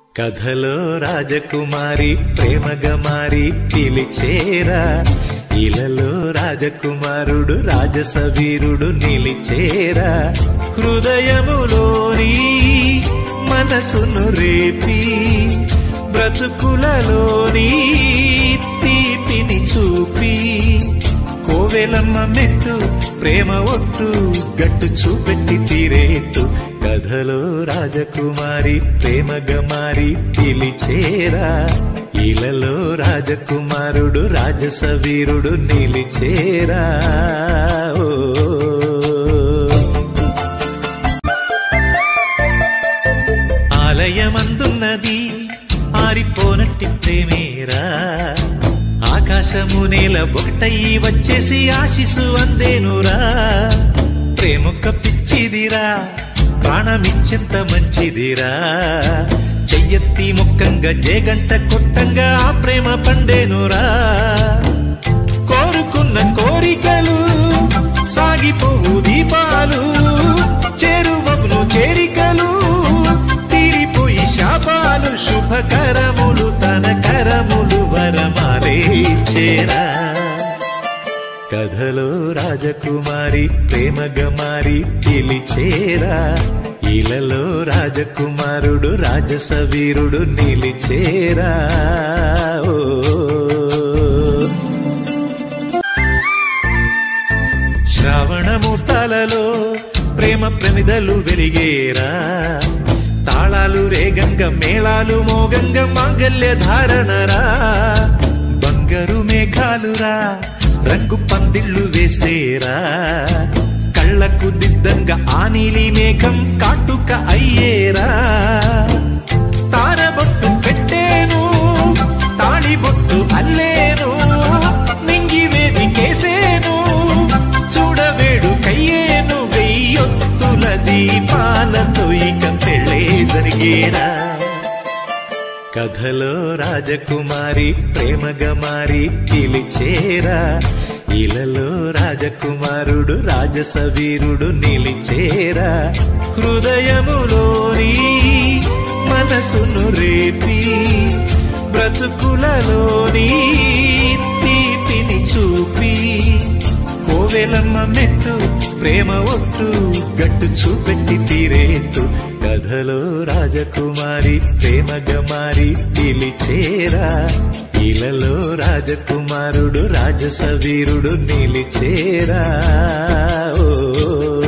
కథలో రాజకుమారి ప్రేమగా మారి పిలిచేరా ఇలలో రాజకుమారుడు రాజసవీరుడు నిలిచేరా హృదయములోని మనసును రేపి బ్రతుకులలోని తీపిని చూపి కోవెలమ్మ మెట్టు ప్రేమ ఒట్టు గట్టు చూపెట్టి తీరేట్టు కథలో రాజకుమారి ప్రేమగా మారి పిలిచేరా ఇలలో రాజకుమారుడు రాజసవీరుడు నిలిచేరా ఓ ఆలయమందున్నది ఆరిపోనట్టి ప్రేమేరా ఆకాశము నేల ఒకటయ్యి వచ్చేసి ఆశిసు అందేనురా ప్రేమొక్క పిచ్చిదిరా ప్రాణమిచ్చెంత మంచిదిరా చెయ్యెత్తి ముక్కంగా జేగంట కొట్టంగా ఆ ప్రేమ పండేనురా కోరుకున్న కోరికలు సాగిపోవు దీపాలు చేరువను చేరికలు తీరిపోయి శాపాలు శుభకరములు తన కరములు వరమాలే చేరా కథలో రాజకుమారి ప్రేమగా మారి పిలిచేరా ఇలలో రాజకుమారుడు రాజసవీరుడు నిలిచేరా ఓ శ్రావణమూర్తాలలో ప్రేమ ప్రమిదలు వెలిగేరా తాళాలు రేగంగ మేళాలు మోగంగ మాంగల్య ధారణరా బంగారు మేఘాలురా రంగు పందిళ్ళు వేసేరా కళ్ళకు దిద్దంగా ఆ నీలి మేఘం కాటుక అయ్యేరా తారబొట్టు పెట్టేను తాళిబొట్టు అల్లేను నింగి వేదికేసేను చూడవేడు కయ్యేను వెయ్యొత్తుల దీపాలతో ఇక పెళ్ళే జరిగేరా కథలో రాజకుమారి ప్రేమగా మారి పిలిచేరా ఇలలో రాజకుమారుడు రాజసవీరుడు నిలిచేరా హృదయములోని మనసును రేపి బ్రతుకులలోని తీపిని చూపి కోవెలమ్మ మెట్టు ప్రేమ ఒట్టు గట్టు చూపెట్టి తీరేట్టు కథలో రాజకుమారి ప్రేమగా మారి పిలిచేరా ఇలలో రాజకుమారుడు రాజసవీరుడు నిలిచేరా ఓ